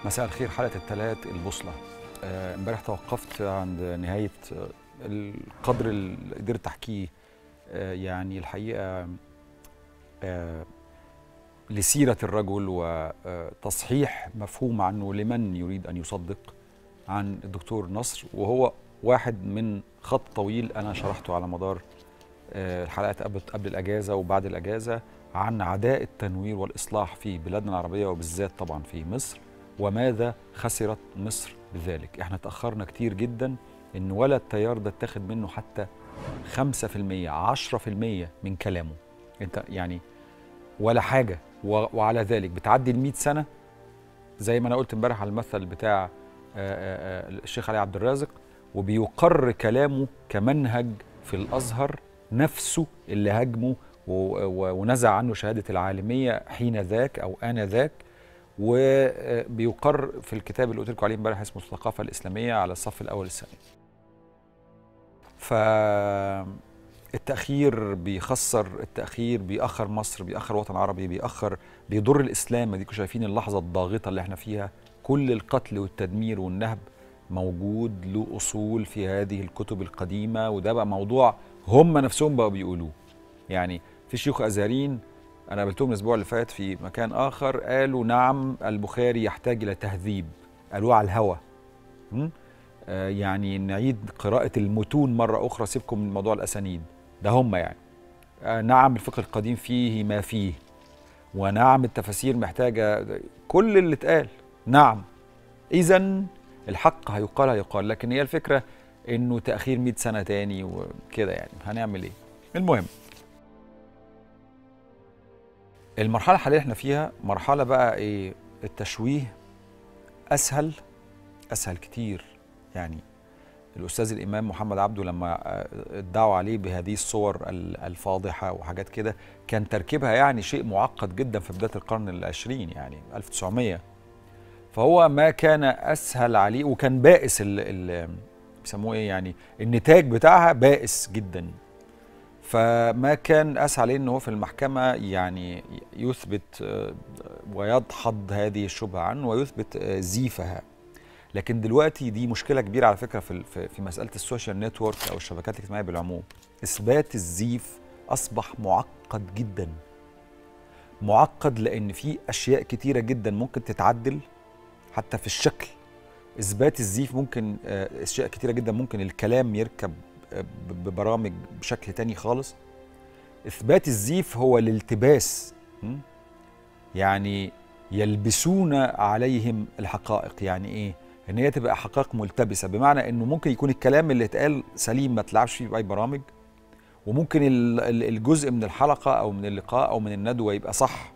مساء الخير حلقة الثلاث البوصلة آه، امبارح توقفت عند نهاية آه، القدر اللي قدرت أحكيه آه، يعني الحقيقة آه، لسيرة الرجل وتصحيح مفهوم عنه لمن يريد أن يصدق عن الدكتور نصر وهو واحد من خط طويل أنا شرحته على مدار آه، الحلقات قبل قبل الأجازة وبعد الأجازة عن عداء التنوير والإصلاح في بلادنا العربية وبالذات طبعا في مصر وماذا خسرت مصر بذلك احنا تأخرنا كتير جدا ان ولا التيار ده اتاخد منه حتى 5% 10% من كلامه انت يعني ولا حاجة و- وعلى ذلك بتعدي ال 100 سنة زي ما انا قلت امبارح على المثل بتاع آه، آه، آه، الشيخ علي عبد الرازق وبيقر كلامه كمنهج في الازهر نفسه اللي هاجمه و- و- ونزع عنه شهاده العالميه حين ذاك او انذاك وبيقر في الكتاب اللي قلت لكم عليه امبارح اسمه الثقافه الاسلاميه على الصف الاول الثاني. ف التأخير بيخسر التأخير بيأخر مصر بيأخر الوطن العربي بيأخر بيضر الإسلام اديكم شايفين اللحظة الضاغطة اللي احنا فيها كل القتل والتدمير والنهب موجود له أصول في هذه الكتب القديمة وده بقى موضوع هم نفسهم بقوا بيقولوه يعني في شيوخ أزهريين أنا قابلتهم الأسبوع اللي فات في مكان آخر قالوا نعم البخاري يحتاج إلى تهذيب قالوه على الهوى م? آه، يعني نعيد قراءة المتون مرة أخرى سيبكم من موضوع الأسانيد ده هم يعني آه، نعم الفقه القديم فيه ما فيه ونعم التفاسير محتاجة كل اللي اتقال نعم إذا الحق هيقال هيقال لكن هي الفكرة إنه تأخير 100 سنة تاني وكده يعني هنعمل إيه المهم المرحلة الحالية احنا فيها مرحلة بقى إيه التشويه أسهل أسهل كتير يعني الأستاذ الإمام محمد عبده لما آه، ادعوا عليه بهذه الصور ال- الفاضحة وحاجات كده كان تركيبها يعني شيء معقد جدا في بداية القرن العشرين يعني 1900 فهو ما كان أسهل عليه وكان بائس ال ال بيسموه إيه يعني النتاج بتاعها بائس جدا فما كان أسهل عليه إن هو في المحكمة يعني يثبت آه، ويدحض هذه الشبهة عنه ويثبت آه، زيفها لكن دلوقتي دي مشكله كبيره على فكره في في في مساله السوشيال نتورك او الشبكات الاجتماعيه بالعموم اثبات الزيف اصبح معقد جدا معقد لان في اشياء كتيره جدا ممكن تتعدل حتى في الشكل اثبات الزيف ممكن آه، اشياء كتيره جدا ممكن الكلام يركب آه، ب- ببرامج بشكل تاني خالص اثبات الزيف هو الالتباس م? يعني يلبسون عليهم الحقائق يعني ايه ان هي تبقى حقائق ملتبسه بمعنى انه ممكن يكون الكلام اللي اتقال سليم ما تلعبش فيه باي برامج وممكن ال- ال- الجزء من الحلقه او من اللقاء او من الندوه يبقى صح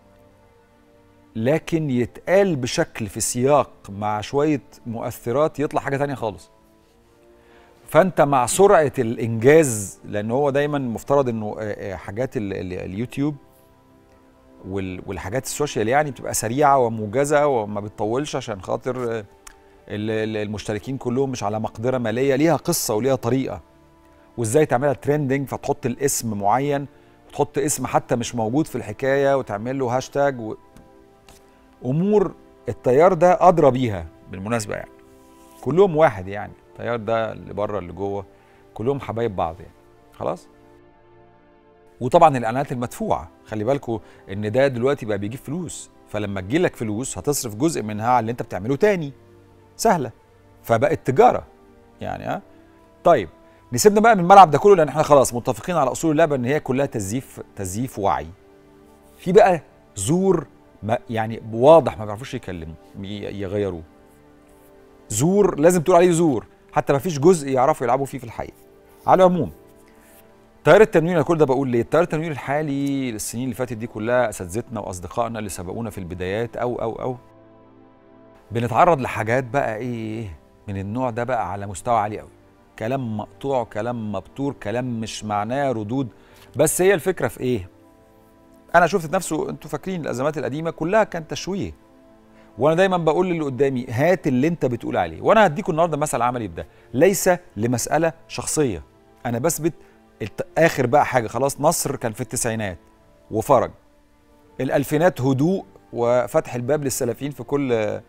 لكن يتقال بشكل في سياق مع شويه مؤثرات يطلع حاجه تانية خالص فانت مع سرعه الانجاز لان هو دايما مفترض انه آه، آه، حاجات ال- ال- اليوتيوب وال- والحاجات السوشيال يعني بتبقى سريعه وموجزه وما بتطولش عشان خاطر آه، ال- ال- المشتركين كلهم مش على مقدره ماليه ليها قصه وليها طريقه وازاي تعملها ترندنج فتحط الاسم معين وتحط اسم حتى مش موجود في الحكايه وتعمل له هاشتاج و... امور التيار ده ادرى بيها بالمناسبه يعني كلهم واحد يعني التيار ده اللي بره اللي جوه كلهم حبايب بعض يعني خلاص وطبعا الاعلانات المدفوعه خلي بالكم ان ده دلوقتي بقى بيجيب فلوس فلما تجيلك فلوس هتصرف جزء منها على اللي انت بتعمله تاني سهله فبقت تجاره يعني ها طيب نسيبنا بقى من الملعب ده كله لان احنا خلاص متفقين على اصول اللعبه ان هي كلها تزييف تزييف وعي في بقى زور ما يعني واضح ما بيعرفوش يكلموا ي- يغيروه زور لازم تقول عليه زور حتى ما فيش جزء يعرفوا يلعبوا فيه في الحقيقه على العموم تيار التنوير انا كل ده بقول ليه التيار التنوير الحالي السنين اللي فاتت دي كلها اساتذتنا واصدقائنا اللي سبقونا في البدايات او او او بنتعرض لحاجات بقى ايه من النوع ده بقى على مستوى عالي قوي كلام مقطوع كلام مبتور كلام مش معناه ردود بس هي الفكره في ايه انا شفت نفسه انتوا فاكرين الازمات القديمه كلها كان تشويه وانا دايما بقول للي قدامي هات اللي انت بتقول عليه وانا هديكم النهارده مثل عملي بده ليس لمساله شخصيه انا بثبت الت- اخر بقى حاجه خلاص نصر كان في التسعينات وفرج الالفينات هدوء وفتح الباب للسلفيين في كل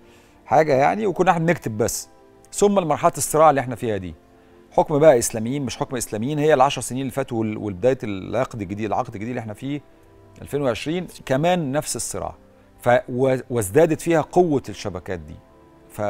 حاجه يعني وكنا احنا بنكتب بس ثم مرحله الصراع اللي احنا فيها دي حكم بقى اسلاميين مش حكم اسلاميين هي العشر سنين اللي فاتوا وال- والبدايه العقد الجديد العقد الجديد اللي احنا فيه 2020 كمان نفس الصراع ف و- وازدادت فيها قوه الشبكات دي ف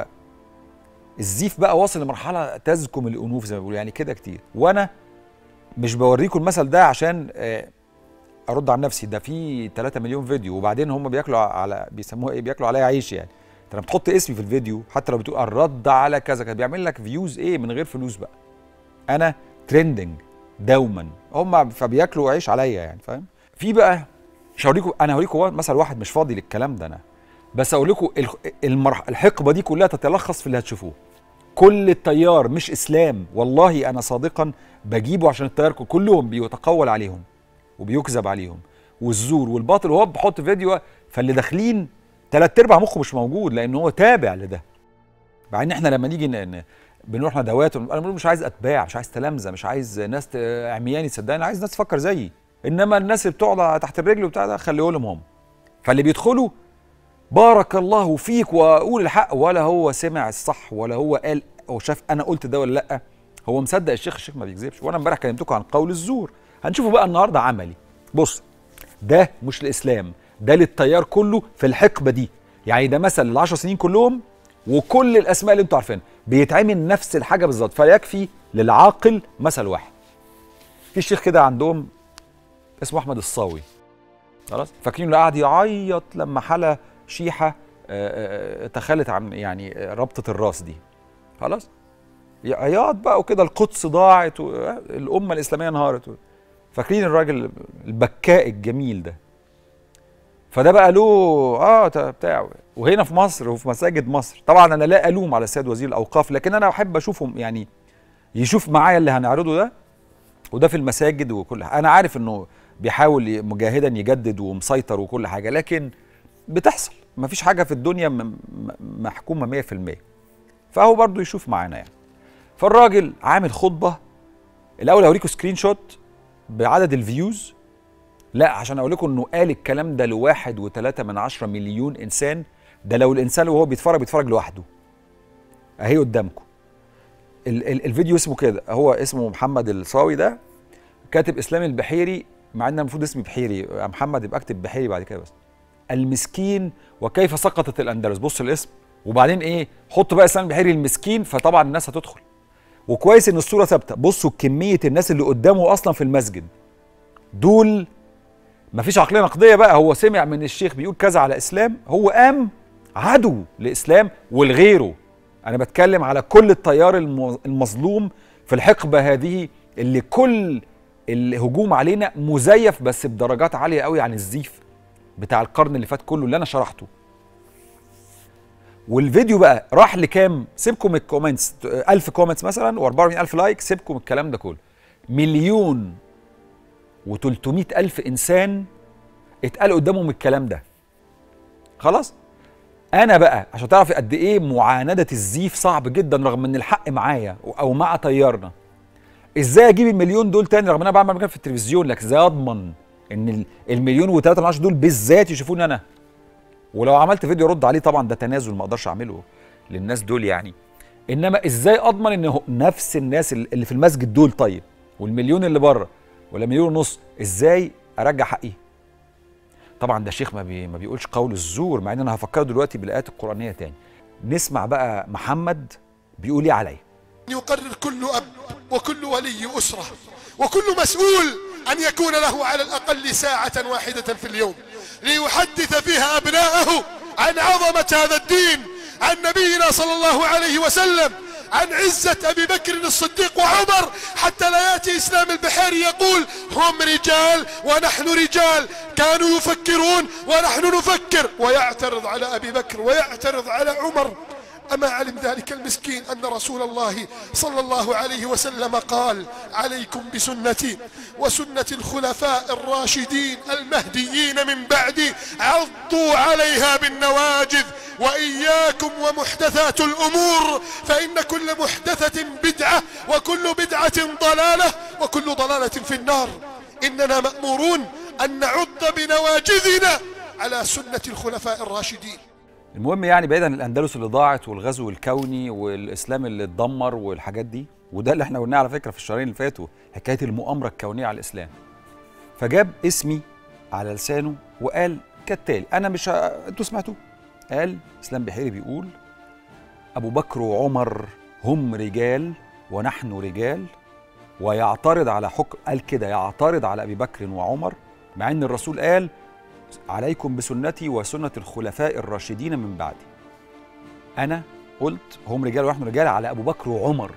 الزيف بقى واصل لمرحله تزكم الانوف زي ما بيقولوا يعني كده كتير وانا مش بوريكم المثل ده عشان آه، ارد عن نفسي ده في 3 مليون فيديو وبعدين هم بياكلوا على بيسموها ايه بياكلوا عليا عيش يعني انت لما بتحط اسمي في الفيديو حتى لو بتقول الرد على كذا كذا بيعمل لك فيوز ايه من غير فلوس بقى انا ترندنج دوما هم فبياكلوا عيش عليا يعني فاهم في بقى مش هوريكم انا هوريكم مثلا واحد مش فاضي للكلام ده انا بس اقول لكم الخ- المرح... الحقبه دي كلها تتلخص في اللي هتشوفوه كل التيار مش اسلام والله انا صادقا بجيبه عشان التيار كل- كلهم بيتقول عليهم وبيكذب عليهم والزور والباطل وهو بحط فيديو فاللي داخلين ثلاث ارباع مخه مش موجود لان هو تابع لده مع ان احنا لما نيجي ن- ن- بنروح ندوات انا بقول مش عايز اتباع مش عايز تلامذه مش عايز ناس ت- عمياني تصدقني أنا عايز ناس تفكر زيي انما الناس اللي بتقعد تحت الرجل وبتاع ده خليه لهم هم فاللي بيدخلوا بارك الله فيك واقول الحق ولا هو سمع الصح ولا هو قال او شاف انا قلت ده ولا لا هو مصدق الشيخ الشيخ ما بيكذبش وانا امبارح كلمتكم عن قول الزور هنشوفه بقى النهارده عملي بص ده مش الاسلام ده للتيار كله في الحقبه دي يعني ده مثل العشر سنين كلهم وكل الاسماء اللي انتوا عارفينها بيتعمل نفس الحاجه بالظبط فيكفي للعاقل مثل واحد في شيخ كده عندهم اسمه احمد الصاوي خلاص فاكرين انه قاعد يعيط لما حلا شيحه آه، آه، تخلت عن يعني آه، ربطه الراس دي خلاص عياط بقى وكده القدس ضاعت و- آه، الامه الاسلاميه انهارت و- فاكرين الراجل البكاء الجميل ده فده بقى له اه ت- بتاع وهنا في مصر وفي مساجد مصر طبعا انا لا الوم على السيد وزير الاوقاف لكن انا احب اشوفهم يعني يشوف معايا اللي هنعرضه ده وده في المساجد وكل حاجه انا عارف انه بيحاول ي- مجاهدا يجدد ومسيطر وكل حاجه لكن بتحصل مفيش حاجه في الدنيا م- م- محكومه 100% فهو برضو يشوف معانا يعني فالراجل عامل خطبه الاول هوريكم سكرين شوت بعدد الفيوز لا عشان اقول لكم انه قال الكلام ده لواحد وثلاثة من عشرة مليون انسان ده لو الانسان وهو بيتفرج بيتفرج لوحده اهي قدامكم ال ال الفيديو اسمه كده هو اسمه محمد الصاوي ده كاتب اسلام البحيري مع ان المفروض اسمي بحيري يا محمد يبقى اكتب بحيري بعد كده بس المسكين وكيف سقطت الاندلس بص الاسم وبعدين ايه حط بقى اسلام البحيري المسكين فطبعا الناس هتدخل وكويس ان الصوره ثابته بصوا كميه الناس اللي قدامه اصلا في المسجد دول مفيش عقليه نقديه بقى هو سمع من الشيخ بيقول كذا على اسلام هو قام عدو لاسلام ولغيره انا بتكلم على كل التيار الم- المظلوم في الحقبه هذه اللي كل الهجوم علينا مزيف بس بدرجات عاليه قوي عن الزيف بتاع القرن اللي فات كله اللي انا شرحته والفيديو بقى راح لكام سيبكم من الكومنتس 1000 كومنتس مثلا و44000 لايك سيبكم الكلام ده كله مليون و300 ألف إنسان اتقال قدامهم الكلام ده خلاص أنا بقى عشان تعرف قد إيه معاندة الزيف صعب جدا رغم إن الحق معايا أو مع تيارنا إزاي أجيب المليون دول تاني رغم إن أنا بعمل مكان في التلفزيون لكن إزاي أضمن إن ال- المليون وثلاثة من عشرة دول بالذات يشوفوني أنا ولو عملت فيديو رد عليه طبعا ده تنازل ما اقدرش اعمله للناس دول يعني انما ازاي اضمن ان هو- نفس الناس اللي في المسجد دول طيب والمليون اللي بره ولا مليون ونص ازاي ارجع حقي طبعا ده شيخ ما, بي ما بيقولش قول الزور مع ان انا هفكره دلوقتي بالايات القرانيه تاني نسمع بقى محمد بيقول ايه عليا يقرر كل أب وكل ولي أسرة وكل مسؤول أن يكون له على الأقل ساعة واحدة في اليوم ليحدث فيها أبناءه عن عظمة هذا الدين عن نبينا صلى الله عليه وسلم عن عزة أبي بكر الصديق وعمر حتى لا يأتي إسلام البحيري يقول هم رجال ونحن رجال كانوا يفكرون ونحن نفكر ويعترض على أبي بكر ويعترض على عمر أما علم ذلك المسكين أن رسول الله صلى الله عليه وسلم قال عليكم بسنتي وسنة الخلفاء الراشدين المهديين من بعدي عضوا عليها بالنواجذ وإياكم ومحدثات الأمور فإن كل محدثة بدعة وكل بدعة ضلالة وكل ضلالة في النار إننا مأمورون أن نعض بنواجذنا على سنة الخلفاء الراشدين المهم يعني بعيد عن الاندلس اللي ضاعت والغزو الكوني والاسلام اللي اتدمر والحاجات دي وده اللي احنا قلناه على فكره في الشهرين اللي فاتوا حكايه المؤامره الكونيه على الاسلام فجاب اسمي على لسانه وقال كالتالي انا مش ه... انتوا سمعتوه قال اسلام بحيري بيقول ابو بكر وعمر هم رجال ونحن رجال ويعترض على حكم قال كده يعترض على ابي بكر وعمر مع ان الرسول قال عليكم بسنتي وسنه الخلفاء الراشدين من بعدي انا قلت هم رجال ونحن رجال على ابو بكر وعمر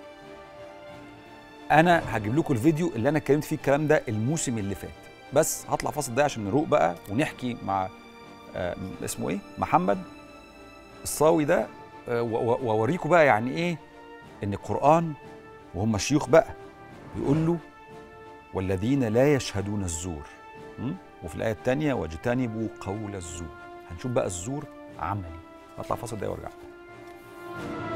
انا هجيب لكم الفيديو اللي انا اتكلمت فيه الكلام ده الموسم اللي فات بس هطلع فاصل ده عشان نروق بقى ونحكي مع آه اسمه ايه محمد الصاوي ده آه و- و- واوريكم بقى يعني ايه ان القران وهم شيوخ بقى بيقول له والذين لا يشهدون الزور م? وفي الايه الثانيه واجتنبوا قول الزور هنشوف بقى الزور عملي هطلع فاصل ده وارجع